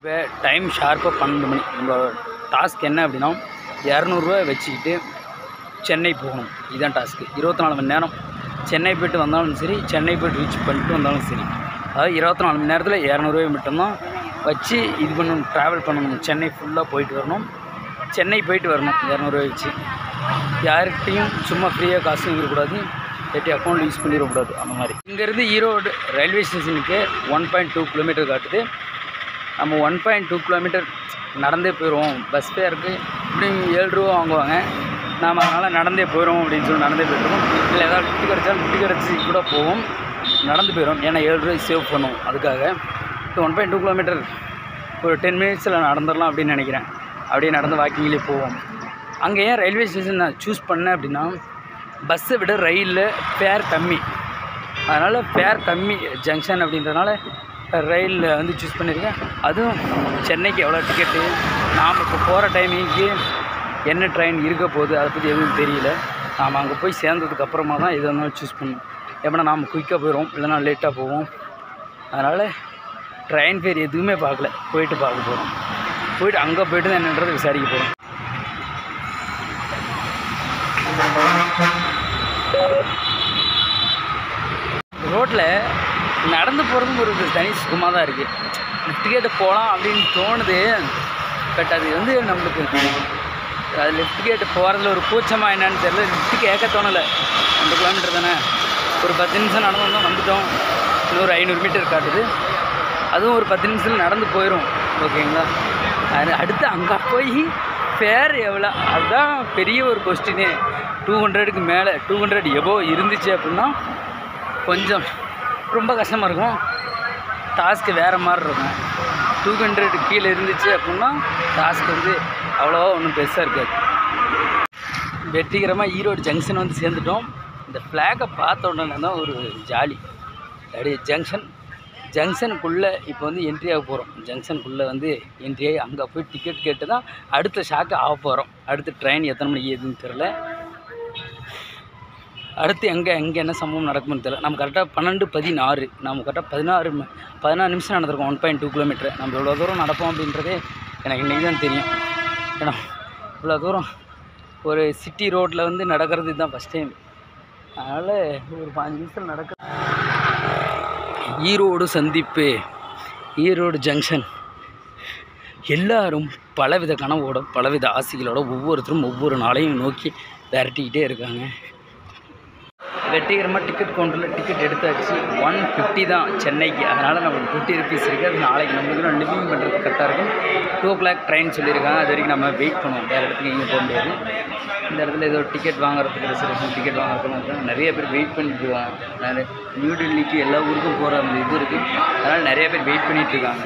இப்போ டைம் ஷார்ப்பாக பன்னெண்டு மணி நம்மளோட டாஸ்க் என்ன அப்படின்னா இரநூறுவா வச்சுக்கிட்டு சென்னை போகணும் இதுதான் டாஸ்க்கு இருபத்தி நாலு மணி நேரம் சென்னை போயிட்டு வந்தாலும் சரி சென்னை போயிட்டு ரீச் பண்ணிட்டு வந்தாலும் சரி அதாவது இருபத்தி நாலு மணி நேரத்தில் இரநூறுவாய் மட்டும்தான் வச்சு இது பண்ணணும் ட்ராவல் பண்ணணும் சென்னை ஃபுல்லாக போயிட்டு வரணும் சென்னை போயிட்டு வரணும் இரநூறுவா வச்சு யார்கிட்டையும் சும்மா ஃப்ரீயாக காசும் இருக்கக்கூடாது எட்டி அக்கௌண்ட் யூஸ் பண்ணிடக்கூடாது அந்த மாதிரி இங்கேருந்து ஈரோடு ரயில்வே ஸ்டேஷனுக்கு ஒன் பாயிண்ட் டூ கிலோமீட்டர் காட்டுது நம்ம ஒன் பாயிண்ட் டூ கிலோமீட்டர் நடந்தே போயிடுவோம் பஸ் ஃபேருக்கு இப்படியும் ஏழு ரூபா வாங்குவாங்க நாம் அதனால் நடந்தே போயிடும் அப்படின்னு சொல்லி நடந்தே போயிடுவோம் இல்லை ஏதாவது டிக்கெட் கிடச்சாலும் டிக்கெட் கிடச்சி கூட போவோம் நடந்து போயிடும் ஏன்னா ஏழு ரூபாய் சேவ் பண்ணும் அதுக்காக இப்போ ஒன் பாயிண்ட் டூ கிலோமீட்டர் ஒரு டென் மினிட்ஸில் நடந்துடலாம் அப்படின்னு நினைக்கிறேன் அப்படியே நடந்து வாக்கிங்லேயே போவோம் அங்கே ஏன் ரயில்வே ஸ்டேஷன் நான் சூஸ் பண்ணேன் அப்படின்னா பஸ்ஸை விட ரயிலில் ஃபேர் கம்மி அதனால் ஃபேர் கம்மி ஜங்ஷன் அப்படின்றனால ரயிலில் வந்து சூஸ் பண்ணியிருக்கேன் அதுவும் சென்னைக்கு எவ்வளோ டிக்கெட்டு நாம் இப்போ போகிற டைமிங்க்கு என்ன ட்ரெயின் இருக்க போகுது அதை பற்றி எதுவும் தெரியல நாம் அங்கே போய் சேர்ந்ததுக்கு அப்புறமா தான் எது இருந்தாலும் சூஸ் பண்ணணும் எப்படின்னா நாம் குயிக்காக போயிடும் இல்லைனா லேட்டாக போவோம் அதனால் ட்ரெயின் ஃபேர் எதுவுமே பார்க்கல போயிட்டு பார்க்க போகிறோம் போயிட்டு அங்கே போயிட்டு தான் என்னன்றது விசாரிக்க போகிறோம் ரோட்டில் நடந்து போகிறதும் ஒரு தனி சுகமாக தான் இருக்குது லிஃப்ட் கேட்டு போகலாம் அப்படின்னு தோணுது பட் அது வந்து நம்மளுக்கு அது லிஃப்ட் கேட்டு போகிறதுல ஒரு கூச்சமாக என்னன்னு தெரியல லிஃப்ட் கேட்க தோணலை ரெண்டு கிலோமீட்டர் தானே ஒரு பத்து நிமிஷம் நடந்து வந்தோம் வந்துட்டோம் இன்னொரு ஐநூறு மீட்டர் காட்டுது அதுவும் ஒரு பத்து நிமிஷத்தில் நடந்து போயிடும் ஓகேங்களா அது அடுத்து அங்கே போய் ஃபேர் எவ்வளோ அதுதான் பெரிய ஒரு கொஸ்டினே டூ ஹண்ட்ரடுக்கு மேலே டூ ஹண்ட்ரட் எபோ இருந்துச்சு அப்படின்னா கொஞ்சம் ரொம்ப கஷ்டமாக இருக்கும் டாஸ்க்கு வேறு மாதிரி இருக்கும் டூ ஹண்ட்ரட் கீழே இருந்துச்சு அப்படின்னா டாஸ்க் வந்து அவ்வளோவா ஒன்றும் பெருசாக இருக்காது வெற்றிகரமாக ஈரோடு ஜங்ஷன் வந்து சேர்ந்துட்டோம் இந்த ஃப்ளாகை பார்த்த உடனே தான் ஒரு ஜாலி அப்படியே ஜங்ஷன் ஜங்ஷனுக்குள்ளே இப்போ வந்து என்ட்ரி ஆக போகிறோம் ஜங்ஷனுக்குள்ளே வந்து என்ட்ரி ஆகி அங்கே போய் டிக்கெட் கேட்டு தான் அடுத்த ஷாக்கு ஆக போகிறோம் அடுத்த ட்ரெயின் எத்தனை மணிக்கு ஏதுன்னு தெரில அடுத்து எங்கே எங்கே என்ன சம்பவம் நடக்கும்னு தெரியல நம்ம கரெக்டாக பன்னெண்டு பதினாறு நம்ம கரெக்டாக பதினாறு ம- பதினாறு நிமிஷம் நடந்திருக்கோம் ஒன் பாயிண்ட் டூ கிலோமீட்டர் நம்ம இவ்வளோ தூரம் நடப்போம் அப்படின்றதே எனக்கு இன்றைக்கி தான் தெரியும் ஏன்னா இவ்வளோ தூரம் ஒரு சிட்டி ரோட்டில் வந்து நடக்கிறது இதுதான் ஃபஸ்ட் டைம் அதனால் ஒரு பாஞ்சு நிமிஷத்தில் நடக்க ஈரோடு சந்திப்பு ஈரோடு ஜங்ஷன் எல்லாரும் பலவித கனவோட பலவித ஆசைகளோட ஒவ்வொருத்தரும் ஒவ்வொரு நாளையும் நோக்கி விரட்டிக்கிட்டே இருக்காங்க வெற்றிகரமாக டிக்கெட் கவுண்டரில் டிக்கெட் எடுத்தாச்சு ஒன் ஃபிஃப்டி தான் சென்னைக்கு அதனால் நம்மளுக்கு ஃபிஃப்டி ருபீஸ் இருக்குது அது நாளைக்கு நம்மளுக்கு நான் லிவிங் பண்ணுறதுக்கு கரெக்டாக இருக்கும் டூ ஓ கிளாக் ட்ரெயின் சொல்லியிருக்காங்க அது வரைக்கும் நம்ம வெயிட் பண்ணுவோம் வேறு இடத்துக்கு எங்கேயும் போக முடியாது இந்த இடத்துல ஏதோ டிக்கெட் வாங்குறதுக்கு ரிசர்வேஷன் டிக்கெட் வாங்குறதுக்கு இருக்காங்க நிறைய பேர் வெயிட் பண்ணிட்டு இருக்காங்க நிறைய நியூ டெல்லிக்கு எல்லா ஊருக்கும் போகிற அந்த இது இருக்குது அதனால் நிறைய பேர் வெயிட் பண்ணிட்டு இருக்காங்க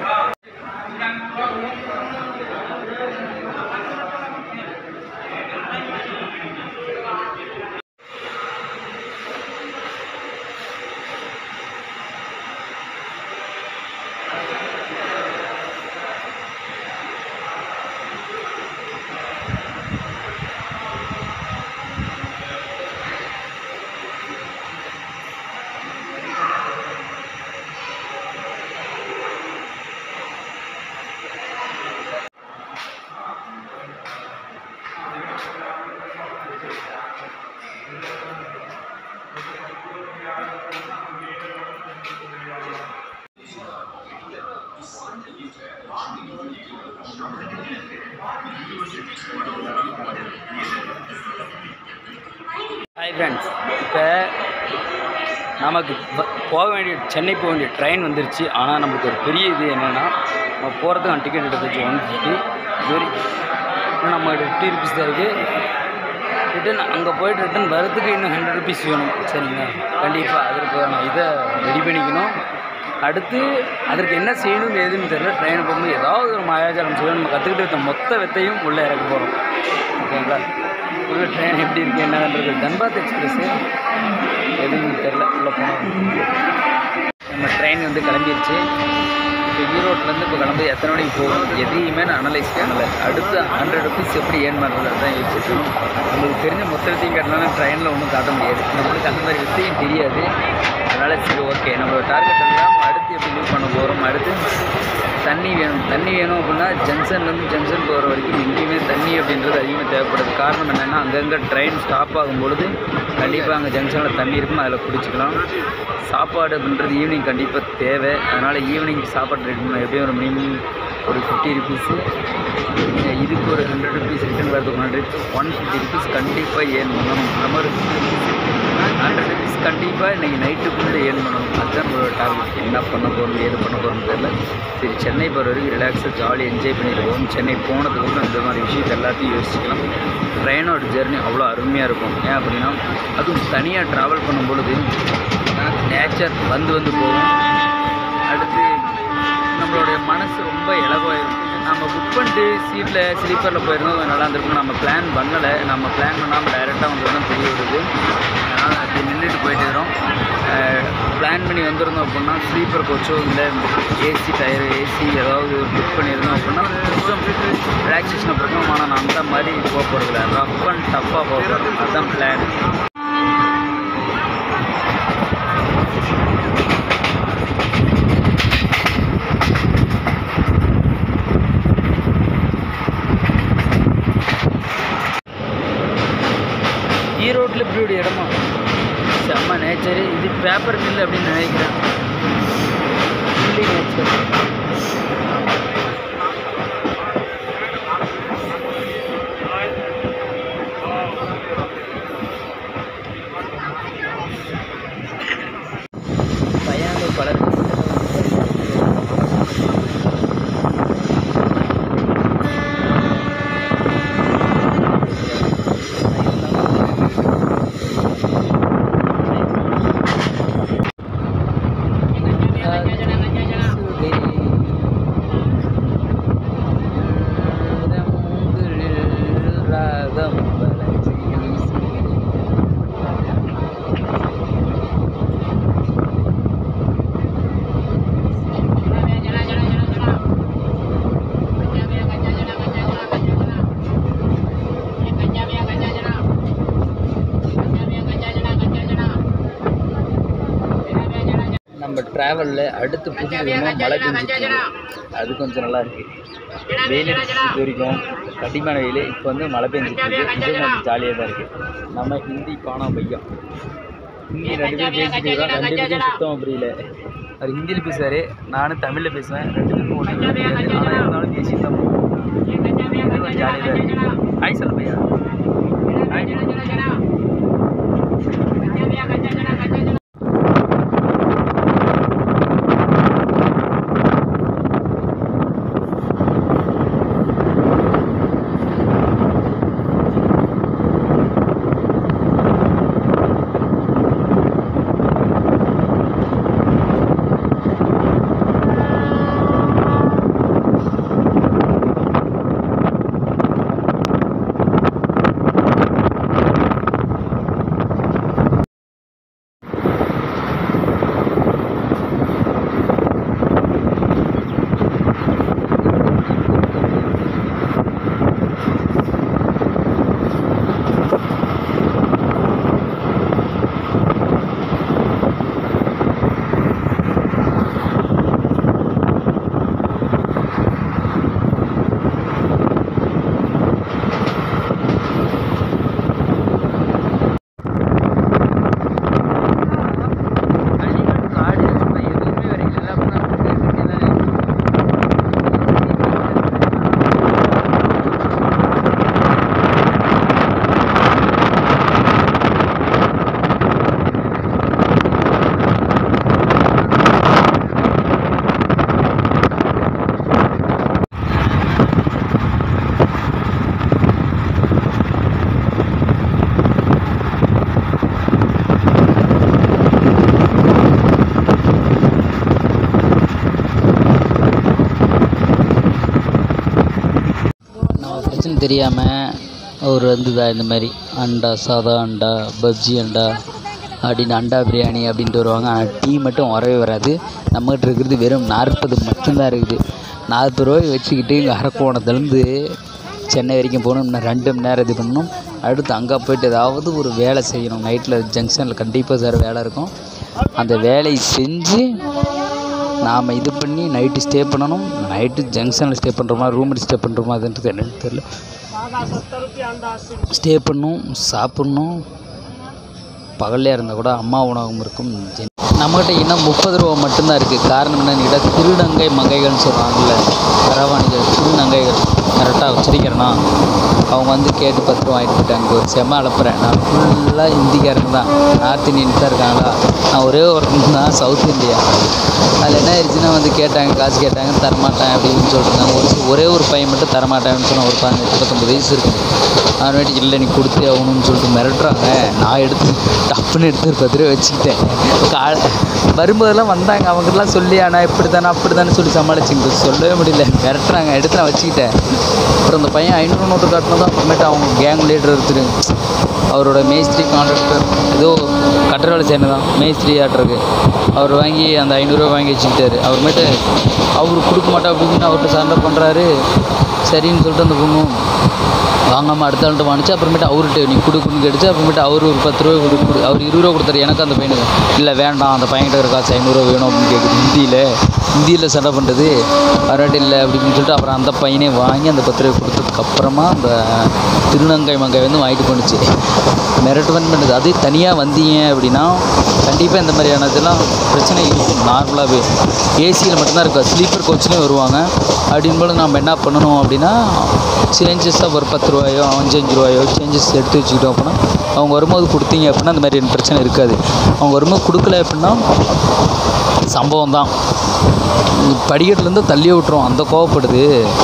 ஹாய் ஃப்ரெண்ட்ஸ் இப்போ நமக்கு ப- போக வேண்டிய சென்னை போக வேண்டிய ட்ரெயின் வந்துருச்சு ஆனால் நமக்கு ஒரு பெரிய இது என்னென்னா நம்ம போகிறதுக்கு டிக்கெட் எடுத்துச்சு ஒன் ஃபிஃப்டி வெரி இன்னும் நம்ம ஃபிஃப்டி ருபீஸ் தான் இருக்குது ரிட்டன் அங்கே போயிட்டு ரிட்டன் வரதுக்கு இன்னும் ஹண்ட்ரட் ருபீஸ் வேணும் சரிங்களா கண்டிப்பாக அதற்கான இதை ரெடி பண்ணிக்கணும் அடுத்து அதற்கு என்ன செய்யணும் ஏதுன்னு தெரியல ட்ரெயின் போகும்போது ஏதாவது ஒரு மாயாஜாலம் செய்யணும் நம்ம கற்றுக்கிட்டு இருக்க மொத்த வெத்தையும் உள்ளே இறக்க போகிறோம் ஓகேங்களா உள்ள ட்ரெயின் எப்படி இருக்குது என்னன்றது தன்பாத் எக்ஸ்பிரஸ்ஸு எதுவும் தெரில உள்ளே போனோம் நம்ம ட்ரெயின் வந்து கிளம்பிருச்சு இப்போ ஈரோட்லேருந்து இப்போ கிளம்பி எத்தனை மணிக்கு போகும் எதையுமே நான் அனலைஸ் பண்ணலை அடுத்து ஹண்ட்ரட் ருபீஸ் எப்படி ஏர்ன் பண்ணுறது தான் யோசிச்சுட்டு இருக்கோம். நம்மளுக்கு தெரிஞ்ச மொத்த வித்தையும் காட்டினாலும் ட்ரெயினில் ஒன்றும் காட்ட முடியாது நம்மளுக்கு அந்த மாதிரி வித்தையும் தெரியாது அதனால் சரி ஓகே நம்மளோட டார்கெட் எல்லாம் அடுத்து எப்படி மூவ் பண்ண போகிறோம் அடுத்து தண்ணி வேணும் தண்ணி வேணும் அப்படின்னா ஜங்ஷன்லேருந்து ஜங்ஷன் போகிற வரைக்கும் எங்கேயுமே தண்ணி அப்படின்றது அதிகமாக தேவைப்படுது காரணம் என்னென்னா அங்கங்கே ட்ரெயின் ஸ்டாப் ஆகும் பொழுது கண்டிப்பாக அங்கே ஜங்ஷனில் தண்ணி இருக்கும் அதில் குடிச்சிக்கலாம் சாப்பாடு அப்படின்றது ஈவினிங் கண்டிப்பாக தேவை அதனால் ஈவினிங் சாப்பாடு ரெடி பண்ண எப்படியும் ஒரு மினிமம் ஒரு ஃபிஃப்டி ருபீஸு இதுக்கு ஒரு ஹண்ட்ரட் ருபீஸ் ரிட்டன் வரதுக்கு ஹண்ட்ரட் ஒன் ஃபிஃப்டி ருபீஸ் கண்டிப்பாக ஏர்ன் பண்ணணும் நம்ம ஒரு ஹண்ட்ரட் ருபீஸ் கண்டிப்பாக இன்றைக்கி நைட்டுக்குள்ளே ஏர்ன் பண்ணணும் அதுதான் நம்மளோட டார்கெட் என்ன பண்ண போகிறோம் ஏது பண்ண போகிறோம் தெரியல சரி சென்னை போகிற வரைக்கும் ரிலாக்ஸாக ஜாலியாக என்ஜாய் பண்ணிட்டு போவோம் சென்னை போனதுக்கப்புறம் இந்த மாதிரி விஷயத்தை எல்லாத்தையும் யோசிக்கலாம் ட்ரெயினோட ஜெர்னி அவ்வளோ அருமையாக இருக்கும் ஏன் அப்படின்னா அதுவும் தனியாக ட்ராவல் பண்ணும் பொழுது நேச்சர் வந்து வந்து போகும் அடுத்து நம்மளுடைய மனசு ரொம்ப இலகுவாயிருக்கும் நம்ம புக் பண்ணிட்டு சீட்டில் ஸ்லீப்பரில் போயிருந்தோம் நல்லா இருந்திருக்கும் நம்ம பிளான் பண்ணலை நம்ம பிளான் பண்ணாமல் டைரெக்டாக வந்தது தெரிய வருது அதனால் அப்படி நின்றுட்டு போயிட்டு இருக்கிறோம் பிளான் பண்ணி வந்திருந்தோம் அப்படின்னா ஸ்லீப்பர் கோச்சோ இல்லை ஏசி டயர் ஏசி ஏதாவது ஒரு புக் பண்ணியிருந்தோம் அப்படின்னா கொஞ்சம் ரிலாக்ஸேஷன் இருக்கும் ஆனால் நான் அந்த மாதிரி போக போகிறதில்ல ரஃப் அண்ட் டஃப்பாக போக போகிறோம் அதுதான் பிளான் ஈரோட்டில் இப்படி ஒரு இடமா செம்ம நேச்சரு இது பேப்பர் மில் அப்படின்னு நினைக்கிறேன் ஃபுல்லி நேச்சர் பையனுக்கு பலர் ராகம் நம்ம ட்ராவலில் அடுத்து புது விதமாக மழை பெஞ்சிட்டு இருக்கு. அது கொஞ்சம் நல்லா இருக்கு வெயில் அடிச்சிட்டு இது வரைக்கும் கடிமான வெயில் இப்போ வந்து மழை பெஞ்சிட்டு இருக்கு இது கொஞ்சம் ஜாலியாக தான் இருக்குது நம்ம ஹிந்தி பானா பையா ஹிந்தி ரெண்டு பேரும் பேசிட்டு இருக்கோம் ரெண்டு பேரும் சுத்தமாக புரியல அவர் ஹிந்தியில் பேசுவார் நானும் தமிழில் பேசுவேன் ரெண்டு பேருக்கும் ஒன்று புரியாது ஆனால் இருந்தாலும் பேசிட்டு தான் போவோம். இது கொஞ்சம் ஜாலியாக தான் இருக்குது ஹாய் சொல்ல பையா ஹாய் காடு சும்மா எதுவுமே வரைக்கும் எல்லாமே நான் போட்டுக்கிட்டே தான் இருக்கேன். நம்ம பிரச்சனை தெரியாமல் அவர் வந்துதா இந்த மாதிரி அண்டா சாதா அண்டா பஜ்ஜி அண்டா அப்படின்னு அண்டா பிரியாணி அப்படின்ட்டு வருவாங்க ஆனால் டீ மட்டும் வரவே வராது நம்மகிட்ட இருக்கிறது வெறும் நாற்பது மட்டும்தான் இருக்குது நாற்பது ரூபாய் வச்சுக்கிட்டு இங்கே அரக்கோணத்துலேருந்து சென்னை வரைக்கும் போகணும் இன்னும் ரெண்டு மணி நேரம் இது பண்ணணும் அடுத்து அங்கே போயிட்டு ஏதாவது ஒரு வேலை செய்யணும் நைட்டில் ஜங்ஷனில் கண்டிப்பாக சார் வேலை இருக்கும் அந்த வேலையை செஞ்சு நாம் இது பண்ணி நைட்டு ஸ்டே பண்ணணும் நைட்டு ஜங்ஷனில் ஸ்டே பண்ணுறோமா ரூம் ஸ்டே பண்ணுறோமா அதுன்றது என்னன்னு தெரியல ஸ்டே பண்ணணும் சாப்பிட்ணும் பகல்லையாக இருந்தால் கூட அம்மா உணவகம் இருக்கும் ஜென் நம்மகிட்ட இன்னும் முப்பது ரூபா மட்டும்தான் இருக்குது காரணம் என்னன்னு கேட்டால் திருநங்கை மங்கைகள்னு சொல்கிறாங்கல்ல கரவாணிகள் திருநங்கைகள் கரெக்டாக வச்சிருக்கிறேன்னா அவங்க வந்து கேட்டு பத்து ரூபா வாங்கிட்டு போயிட்டாங்க ஒரு செம்ம அனுப்புகிறேன் நான் ஃபுல்லாக ஹிந்திக்காரங்க தான் நார்த் இந்தியன்ஸ் தான் இருக்காங்களா நான் ஒரே ஒருத்தன் தான் சவுத் இந்தியா அதில் என்ன ஆயிடுச்சுன்னா வந்து கேட்டாங்க காசு கேட்டாங்க தரமாட்டேன் அப்படின்னு சொல்லிட்டு ஒரு சி- ஒரே ஒரு பையன் மட்டும் தரமாட்டேன்னு சொன்ன ஒரு பதினெட்டு பத்தொம்பது வயசு இருக்கும் அவன் வேண்டி இல்லை நீ கொடுத்தே ஆகணும்னு சொல்லிட்டு மிரட்டுறாங்க நான் எடுத்து டப்புன்னு எடுத்து ஒரு பத்து ரூபா வச்சுக்கிட்டேன் கா வரும்போதெல்லாம் வந்தாங்க அவங்ககிட்டலாம் சொல்லி ஆனால் இப்படி தானே அப்படி தானே சொல்லி சமாளிச்சுங்க சொல்லவே முடியல மிரட்டுறாங்க எடுத்து நான் வச்சுக்கிட்டேன் அப்புறம் அந்த பையன் ஐநூறு நோட்டு காட்டினதும் அப்புறமேட்டு அவங்க கேங் லீடர் ஒருத்தர் அவரோட மேஸ்திரி கான்ட்ராக்டர் ஏதோ கட்டட வேலை செய்யணும் தான் மேஸ்திரி ஆட்டுருக்கு அவர் வாங்கி அந்த ஐநூறுரூவா வாங்கி வச்சுக்கிட்டாரு அப்புறமேட்டு அவர் கொடுக்க மாட்டா அப்படின்னு அவர்கிட்ட சண்டை பண்ணுறாரு சரின்னு சொல்லிட்டு அந்த பொண்ணு வாங்காமல் அடுத்த ஆள்கிட்ட வாங்கிச்சு அப்புறமேட்டு அவர்கிட்ட நீ கொடுக்குன்னு கேட்டுச்சு அப்புறமேட்டு அவர் ஒரு பத்து ரூபா கொடு கொடு அவர் இருபது ரூபா கொடுத்தாரு எனக்கு அந்த பையனுக்கு இல்லை வேண்டாம் அந்த பையன்கிட்ட ஒரு காசு ஐநூறுரூவா வேணும் அப்படின்னு கேட்குது ஹிந்தியில் ஹிந்தியில் சண்டை பண்ணுறது அவர்கிட்ட இல்லை அப்படின்னு சொல்லிட்டு அப்புறம் அந்த பையனே வாங்கி அந்த பத்து ரூபா கொடுத்ததுக்கப்புறமா அந்த திருநங்கை மங்கை வந்து வாங்கிட்டு போணுச்சு மிரட்டுவன் பண்ணுது அதே தனியாக வந்தீங்க அப்படின்னா கண்டிப்பாக இந்த மாதிரியான இதெல்லாம் பிரச்சனை இருக்கும் நார்மலாகவே ஏசியில் மட்டும்தான் இருக்கா ஸ்லீப்பர் கோச்லேயும் வருவாங்க அப்படின்போது நம்ம என்ன பண்ணணும் அப்படின்னா சேஞ்சஸாக ஒரு பத்து ரூபாயோ அஞ்சு அஞ்சு ரூபாயோ சேஞ்சஸ் எடுத்து வச்சுக்கிட்டோம் அப்படின்னா அவங்க வரும்போது கொடுத்தீங்க அப்படின்னா அந்த மாதிரி பிரச்சனை இருக்காது அவங்க வரும்போது கொடுக்கல அப்படின்னா சம்பவம் தான் படிக்கட்டுலேருந்து தள்ளி விட்டுரும் அந்த கோவப்படுது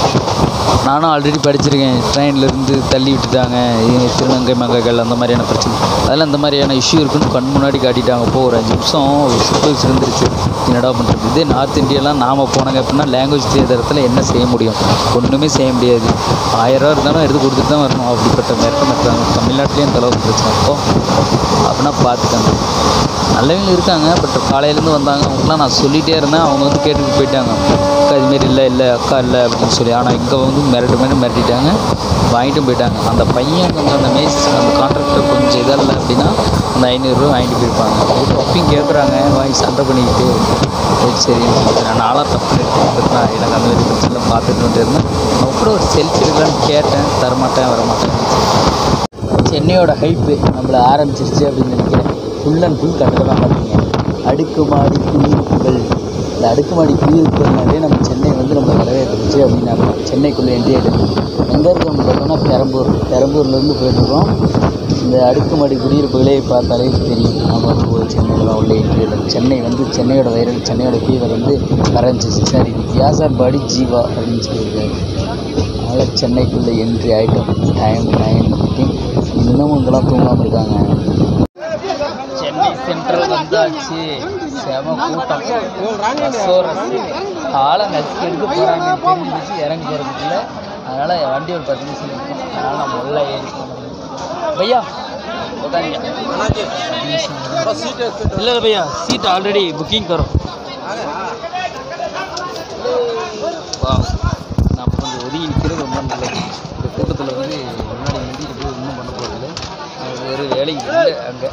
நானும் ஆல்ரெடி படிச்சிருக்கேன் ட்ரெயின்லேருந்து தள்ளி விட்டுட்டாங்க இது திருநங்கை மங்கைகள் அந்த மாதிரியான பிரச்சனை அதெல்லாம் இந்த மாதிரியான இஷ்யூ இருக்குன்னு கண் முன்னாடி காட்டிட்டாங்க இப்போ ஒரு அஞ்சு நிமிஷம் ஒரு சிம்பிள்ஸ் இருந்துருச்சு என்னடா பண்ணுறது இதே நார்த் இந்தியாலாம் நாம் போனாங்க அப்படின்னா லாங்குவேஜ் தெரியாத இடத்துல என்ன செய்ய முடியும் ஒன்றுமே செய்ய முடியாது ஆயிரம் ரூபா இருந்தாலும் எடுத்து கொடுத்துட்டு தான் வரணும் அப்படிப்பட்ட மிரட்டம் இருக்காங்க தமிழ்நாட்டிலேயும் இந்த அளவுக்கு பிரச்சனை இருக்கும் அப்படின்னா பார்த்துக்கங்க நல்லவங்க இருக்காங்க பட் காலையிலேருந்து வந்தாங்க அவங்களாம் நான் சொல்லிகிட்டே இருந்தேன் அவங்க வந்து கேட்டுட்டு போயிட்டாங்க அக்கா இதுமாரி இல்லை இல்லை அக்கா இல்லை அப்படின்னு சொல்லி ஆனால் இங்கே வந்து மிரட்டு மிரட்டு மிரட்டிட்டாங்க வாங்கிட்டும் போயிட்டாங்க அந்த பையன் கொஞ்சம் அந்த மேஸ் அந்த கான்ட்ராக்டர் கொஞ்சம் இதல்ல அப்படின்னா அந்த ஐநூறுரூவா வாங்கிட்டு போயிருப்பாங்க அவங்க அப்பயும் கேட்குறாங்க வாங்கி சண்டை பண்ணிக்கிட்டு சரி சரின்னு சொல்லிட்டு நான் நாளாக தப்பு எடுத்துக்கிட்டு நான் எனக்கு அந்த மாதிரி பிரச்சனை பார்த்துட்டு வந்துருந்தேன் அவங்க கூட ஒரு செல்ஃபி எடுக்கலான்னு கேட்டேன் தரமாட்டேன் வரமாட்டேன் சென்னையோட ஹைப்பு நம்மளை ஆரம்பிச்சிருச்சு அப்படின்னு நினைக்கிறேன் ஃபுல் அண்ட் ஃபுல் கட்டடம் தான் பார்த்தீங்க அடுக்குமாடி குடியிருப்புகள் இந்த அடுக்குமாடி குடியிருப்புகள்னாலே நம்ம சென்னை வந்து நம்ம வரவேற்றுச்சு அப்படின்னு அர்த்தம் சென்னைக்குள்ளே என்ட்ரி ஆகிட்டு எங்கே இருக்கோம்னு பார்த்தோம்னா பெரம்பூர் பெரம்பூர்லேருந்து போயிட்டுருக்கோம் இந்த அடுக்குமாடி குடியிருப்புகளே பார்த்தாலே தெரியும் நம்ம வந்து ஒரு சென்னையில் தான் உள்ள என்ட்ரி ஆகிட்டோம் சென்னை வந்து சென்னையோட வைரல் சென்னையோட ஃபீவர் வந்து மறைஞ்சிச்சு சரி வியாசார் பாடி ஜீவா அப்படின்னு சொல்லியிருக்காரு அதனால் சென்னைக்குள்ளே என்ட்ரி ஆகிட்டோம் டைம் நைன் ஃபிஃப்டீன் இன்னமும் இங்கெல்லாம் தூங்காமல் இருக்காங்க சென்னை சென்ட்ரல் வந்தாச்சு செம கூட்டம் ரசோ ரசி ஆளை நசுக்கி எடுக்க போகிறாங்க தெரிஞ்சிச்சு இறங்கி போகிறதுக்குள்ள அதனால் வண்டி ஒரு பத்து நிமிஷம் நிற்கும் அதனால் நம்ம உள்ள ஏறி போகணும் பையா உட்காருங்க. இல்லை இல்லை பையா சீட் ஆல்ரெடி புக்கிங் கரோம் வா நம்ம கொஞ்சம் ஒதுங்கி நிற்கிறது ரொம்ப நல்லது இந்த கூட்டத்தில் வந்து முன்னாடி நின்றுட்டு போய் ஒன்றும் பண்ண போகிறது வேறு வேலை இல்லை அங்கே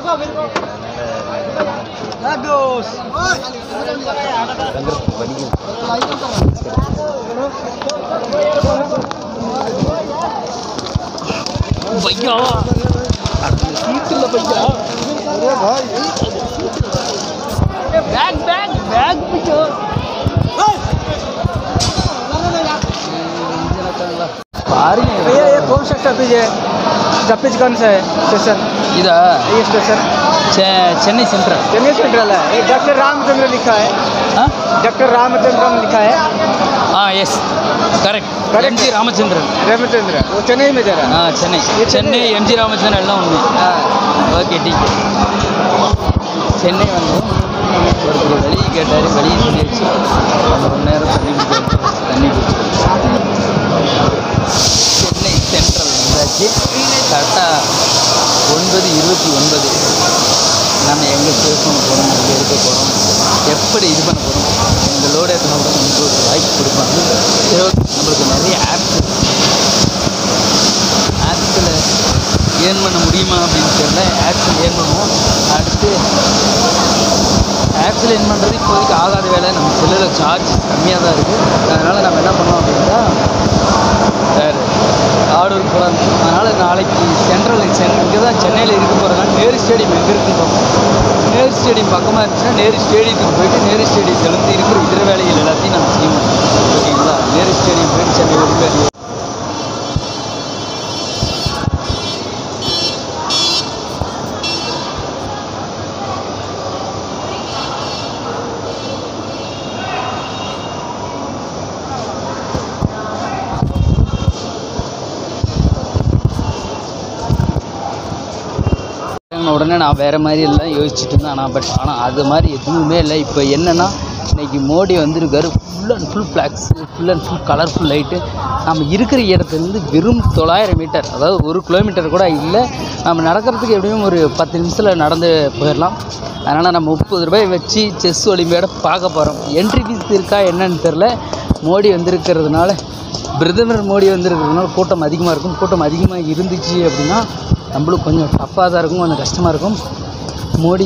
பையா சீட்டில் பையா பேக் பேக் பேக் பையா பாருங்க भैया ये कौन सा स्टॉपेज है स्टॉपेज कौन सा है स्टेशन இதா ये स्टेशन செ- சென்னை சென்ட்ரல் चेन्नई सेंट्रल है ये डॉक्टर रामचंद्र लिखा है ஆ डॉक्टर रामचंद्रम लिखा है ah yes correct Correct. MG Ramachandran Ramachandra वो चेन्नई में जा रहा ஆ சென்னை சென்னை எம்ஜி ராமச்சந்திரன் எல்லாம் ஒன்று ஓகே டி சென்னை வந்தோம் ஒருத்தர் வெளியே கேட்டார் வெளியே சொல்லிடுச்சு ஒரு மணி நேரம் தண்ணி குடிச்சு தண்ணி குடிச்சு சென்னை சென்ட்ரல் வந்தாச்சு கரெக்டாக ஒன்பது இருபத்தி ஒன்பது நம்ம எங்கே சேவ் பண்ண போகிறோம் எங்கே எடுக்க போகிறோம் எப்படி இது பண்ண போகிறோம் இந்த லோடு ஏற்றினா கூட நமக்கு ஒரு வாய்ப்பு கொடுப்பாங்க இருபத்தி நம்மளுக்கு நிறைய ஆப்ஸ் ஆப்ஸில் ஏர்ன் பண்ண முடியுமா அப்படின்னு தெரியல ஆப்ஸில் ஏர்ன் பண்ணுவோம் அடுத்து ஆப்ஸ் பஸ்ஸில் இன் பண்ணுறது இப்போதைக்கு ஆகாத வேலை நம்ம செல்லில் சார்ஜ் கம்மியாக தான் இருக்குது அதனால் நம்ம என்ன பண்ணோம் அப்படின்னா வேறு ஆடூர் போகலாம் அதனால் நாளைக்கு சென்ட்ரல் சென் இங்கே தான் சென்னையில் இருக்க போகிறதுனால நேரு ஸ்டேடியம் எங்கே இருக்குன்னு பார்ப்போம் நேரு ஸ்டேடியம் பக்கமாக இருந்துச்சுன்னா நேரு ஸ்டேடியத்துக்கு போயிட்டு நேரு ஸ்டேடியத்துலேருந்து இருக்கிற இதர வேலைகள் எல்லாத்தையும் நம்ம செய்யணும் ஓகேங்களா நேரு ஸ்டேடியம் போயிட்டு சென்னை வரைக்கும் இறங்குன உடனே நான் வேறு மாதிரி எல்லாம் யோசிச்சுட்டு இருந்தேன் ஆனால் பட் ஆனால் அது மாதிரி எதுவுமே இல்லை இப்போ என்னென்னா இன்னைக்கு மோடி வந்திருக்காரு full and full flags full and full colourful light நம்ம இருக்கிற இடத்துலேருந்து வெறும் தொள்ளாயிரம் மீட்டர் அதாவது ஒரு கிலோமீட்டர் கூட இல்லை நம்ம நடக்கிறதுக்கு எப்படியும் ஒரு பத்து நிமிஷத்தில் நடந்து போயிடலாம் அதனால் நம்ம முப்பது ரூபாய் வச்சு செஸ் ஒலிம்பியாடை பார்க்க போகிறோம் என்ட்ரி ஃபீஸ் இருக்கா என்னன்னு தெரில மோடி வந்திருக்கிறதுனால பிரதமர் மோடி வந்திருக்கிறதுனால கூட்டம் அதிகமாக இருக்கும் கூட்டம் அதிகமாக இருந்துச்சு அப்படின்னா நம்மளுக்கு கொஞ்சம் டஃப்பாக தான் இருக்கும் கொஞ்சம் கஷ்டமாக இருக்கும் மோடி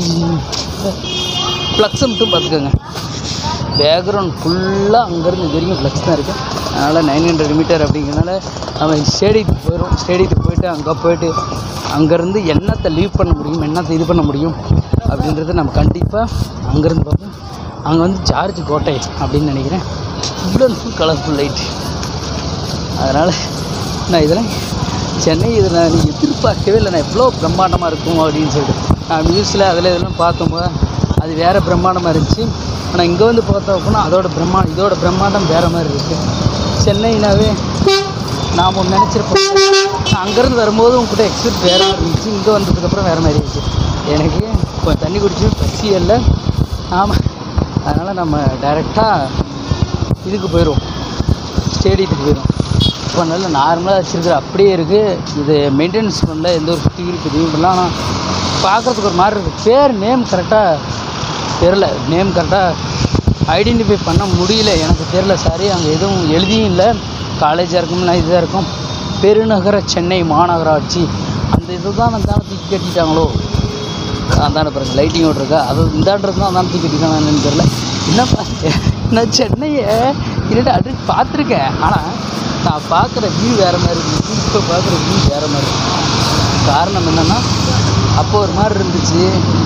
ஃப்ளக்ஸை மட்டும் பார்த்துக்கோங்க பேக்ரவுண்ட் ஃபுல்லாக அங்கேருந்து இது வரைக்கும் ஃப்ளக்ஸ் தான் இருக்குது அதனால் நைன் ஹண்ட்ரட் மீட்டர் அப்படிங்கிறனால நம்ம ஸ்டேடியத்துக்கு போயிடும் ஸ்டேடியத்துக்கு போயிட்டு அங்கே போயிட்டு அங்கேருந்து என்னத்தை லீவ் பண்ண முடியும் என்னத்தை இது பண்ண முடியும் அப்படின்றத நம்ம கண்டிப்பாக அங்கேருந்து பார்ப்போம் அங்கே வந்து ஜார்ஜ் கோட்டை அப்படின்னு நினைக்கிறேன் full and full colourful light அதனால் நான் இதெல்லாம் சென்னை இதில் நான் எதிர்பார்க்கவே இல்லை நான் எவ்வளோ பிரம்மாண்டமாக இருக்கும் அப்படின்னு சொல்லிட்டு நான் நியூஸில் அதில் இதெல்லாம் பார்த்தோம்போது அது வேறு பிரம்மாண்டமாக இருந்துச்சு ஆனால் இங்கே வந்து பார்த்தோம் அப்படின்னா அதோட பிரம்மா இதோட பிரம்மாண்டம் வேறு மாதிரி இருக்குது சென்னைனாவே நாம் ஒன்று நினச்சிருப்போம் நான் அங்கேருந்து வரும்போது உங்ககிட்ட எக்ஸ்பெக்ட் வேறு மாதிரி இருந்துச்சு இங்கே வந்ததுக்கப்புறம் வேறு மாதிரி இருந்துச்சு எனக்கு கொஞ்சம் தண்ணி குடிச்சு பசி இல்லை ஆமாம் அதனால் நம்ம டைரெக்டாக இதுக்கு போயிடுவோம் ஸ்டேடியத்துக்கு போயிடும் இப்போ நல்ல நார்மலாக வச்சுருக்குற அப்படியே இருக்குது இது மெயின்டெனன்ஸ் பண்ணல எந்த ஒரு சுத்தி இருக்கு எதுவும் பண்ணல ஆனால் பார்க்குறதுக்கு ஒரு மாதிரி இருக்குது பேர் நேம் கரெக்டாக தெரில நேம் கரெக்டாக ஐடென்டிஃபை பண்ண முடியல எனக்கு தெரில சாரி அங்கே எதுவும் எழுதியும் இல்லை காலேஜாக இருக்கும்னா இதுதான் இருக்கும் பெருநகர சென்னை மாநகராட்சி அந்த இது தான் அந்த தூக்கி கட்டிட்டாங்களோ அந்தாண்ட பாருங்க லைட்டிங் இருக்கா அது இந்தான்றது தான் அந்தாண்ட தூக்கி கட்டிட்டாங்கன்னு தெரில என்னப்பா நான் சென்னையை என்னட்டு அது பார்த்துருக்கேன் ஆனால் நான் பார்க்குற வியூ வேறு மாதிரி இருந்துச்சு இப்போ பார்க்குற வியூ வேறு மாதிரி இருக்கு காரணம் என்னென்னா அப்போ ஒரு மாதிரி இருந்துச்சு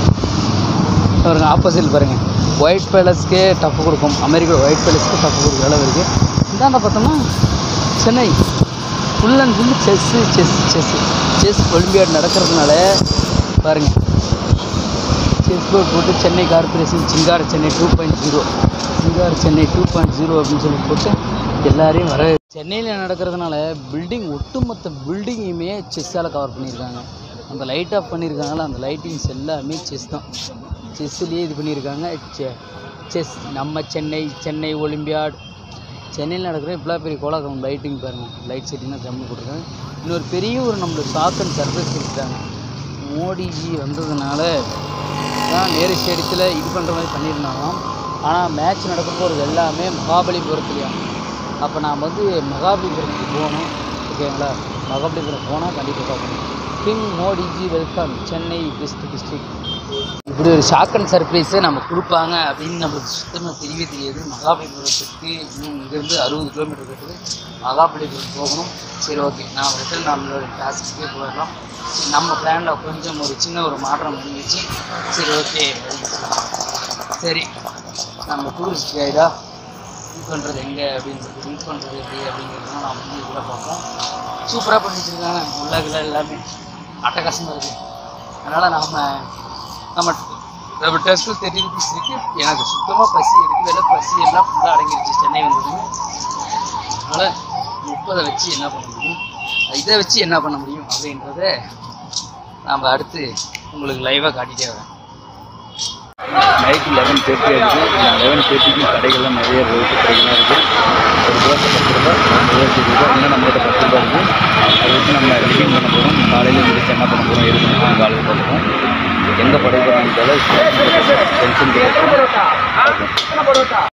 பாருங்க ஆப்போசிட் பாருங்கள் ஒயிட் பேலஸ்க்கே டஃப் கொடுக்கும் அமெரிக்கா ஒயிட் பேலஸ்க்கு டஃப் கொடுக்குற அளவு இருக்குது இந்தாண்ட பார்த்தோம்னா Chennai full and full chess chess chess chess Olympiad நடக்கிறதுனால பாருங்கள் செஸ் போர்ட் போட்டு சென்னை கார்பரேஷன் சிங்கார சென்னை டூ பாயிண்ட் ஜீரோ சிங்கார சென்னை டூ பாயிண்ட் ஜீரோ அப்படின்னு சொல்லி போட்டு எல்லாரையும் வர சென்னையில் நடக்கிறதுனால பில்டிங் ஒட்டுமொத்த பில்டிங்கையுமே செஸ்ஸால் கவர் பண்ணியிருக்காங்க அந்த லைட் ஆஃப் பண்ணியிருக்காங்களா அந்த லைட்டிங்ஸ் எல்லாமே செஸ் தான் செஸ்ஸுலேயே இது பண்ணியிருக்காங்க செஸ் நம்ம சென்னை சென்னை ஒலிம்பியாட் சென்னையில் நடக்கிற இவ்வளோ பெரிய கோலாகம் லைட்டிங் பாருங்கள் லைட் செட்டிங்னா ஜம்மு போட்டிருக்காங்க இன்னொரு பெரிய ஒரு நம்மளுக்கு ஷாக் அண்ட் சர்வீஸ் கொடுத்தாங்க மோடிஜி வந்ததுனால தான் நேரு ஸ்டேடியத்தில் இது பண்ணுற மாதிரி பண்ணியிருந்தாங்களாம் ஆனால் மேட்ச் நடக்க போகிறது எல்லாமே மகாபலிபுரத்துலையா அப்போ நாம் வந்து மகாபலிபுரத்துக்கு போகணும் ஓகேங்களா மகாபலிபுரம் போனால் கண்டிப்பாக பார்க்கணும் king Modiji welcome Chennai best district இப்படி ஒரு ஷாக் அண்ட் சர்ப்ரைஸை நம்ம கொடுப்பாங்க அப்படின்னு நம்மளுக்கு சுத்தமாக தெரியவே தெரியாது மகாபலிபுரத்துக்கு இன்னும் இங்கேருந்து அறுபது கிலோமீட்டர் இருக்குது மகாபலிபுரம் போகணும் சரி ஓகே நான் ரிட்டன் நம்மளோட டாஸ்க்கே போயிடலாம் நம்ம பிளானில் கொஞ்சம் ஒரு சின்ன ஒரு மாற்றம் இருந்துச்சு சரி ஓகே சரி நம்ம டூரிஸ்ட் கைடாக மீட் பண்ணுறது எங்கே அப்படின்னு சொல்லி மீட் பண்ணுறது எப்படி அப்படிங்கிறதுலாம் நான் வந்து இதில் பார்ப்போம் சூப்பராக பண்ணி வச்சுருக்காங்க உள்ளகில் எல்லாமே அட்டகாசமாக இருக்குது அதனால் நாம் நம்ம நம்ம டெஸ்ட்டில் தேர்ட்டி ருபீஸ் இருக்குது எனக்கு சுத்தமாக பசி இருக்குது வேலை பசி எல்லாம் ஃபுல்லாக அடங்கிருச்சு சென்னை வந்ததுன்னு அதனால் முப்பதை வச்சு என்ன பண்ண முடியும் இதை வச்சு என்ன பண்ண முடியும் அப்படின்றத நாம் அடுத்து உங்களுக்கு லைவாக காட்டிகிட்டே வரேன் நைட்டு லெவன் தேர்ட்டி ஆகுது லெவன் தேர்ட்டிக்கு கடைகள்லாம் நிறைய ரோட்டு கடைகள்லாம் இருக்குது ஒரு தோசை பத்து ரூபா இருபத்தி ரூபா இன்னும் நம்மகிட்ட பத்து ரூபா இருக்குது அதை வச்சு நம்ம ரிலீவ் பண்ண போகிறோம் காலையில் எழுந்திரிச்சு என்ன பண்ண போகிறோம் எது பண்ண போகிறோம் காலையில் பார்த்துப்போம் எங்கே படுக்கிறோம் டென்ஷன் கிடையாது